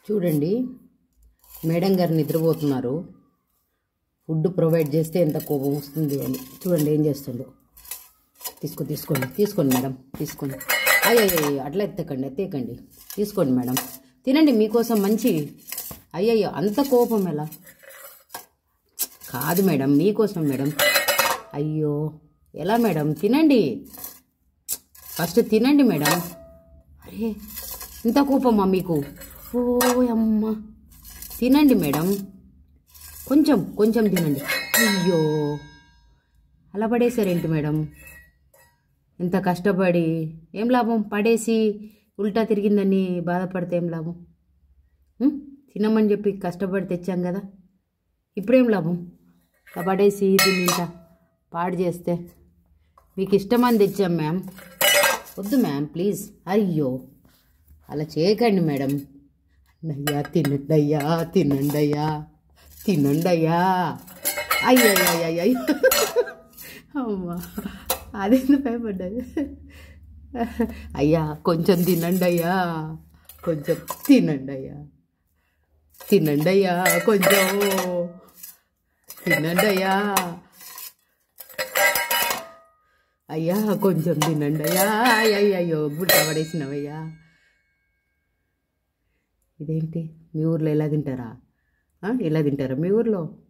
చూడండి మేడం గారు నిద్రపోతున్నారు ఫుడ్ ప్రొవైడ్ చేస్తే ఎంత కోపం వస్తుంది అని చూడండి ఏం చేస్తుందో తీసుకో తీసుకోండి తీసుకోండి మేడం తీసుకోండి అయ్యయ్యో అట్లా ఎత్తకండి ఎత్తేకండి తీసుకోండి మేడం తినండి మీకోసం మంచి అయ్యయ్యో అంత కోపం ఎలా కాదు మేడం మీకోసం మేడం అయ్యో ఎలా మేడం తినండి ఫస్ట్ తినండి మేడం అరే ఇంత కోపమా మీకు ఓ అమ్మ తినండి మేడం కొంచెం కొంచెం తినండి అయ్యో అలా పడేసారేంటి మేడం ఎంత కష్టపడి ఏం లాభం పడేసి ఉల్టా తిరిగిందని బాధపడితే ఏం లాభం ఉం? తినమని చెప్పి కష్టపడి తెచ్చాం కదా ఇప్పుడేం లాభం అలా పడేసి తిని పాడు చేస్తే మీకు ఇష్టమని తెచ్చాం మ్యామ్ వద్దు మ్యామ్ ప్లీజ్ అయ్యో అలా చేయకండి మేడం అయ్యా తినండి అయ్యా తినండి అయ్యా తినండి అయ్యా అయ్యయ్యయ్యయ్య అమ్మా అదేందుకు భయపడ్డది అయ్యా కొంచెం తినండి అయ్యా కొంచెం తినండి అయ్యా తినండి అయ్యా కొంచెం తినండి అయ్యా అయ్యా కొంచెం తినండి అయ్యా అయ్యయ్యో గుడ్డ పడేసినవయ్యా ఇదేంటి మీ ఊర్లో ఎలా తింటారా ఆ? ఎలా తింటారా మీ ఊర్లో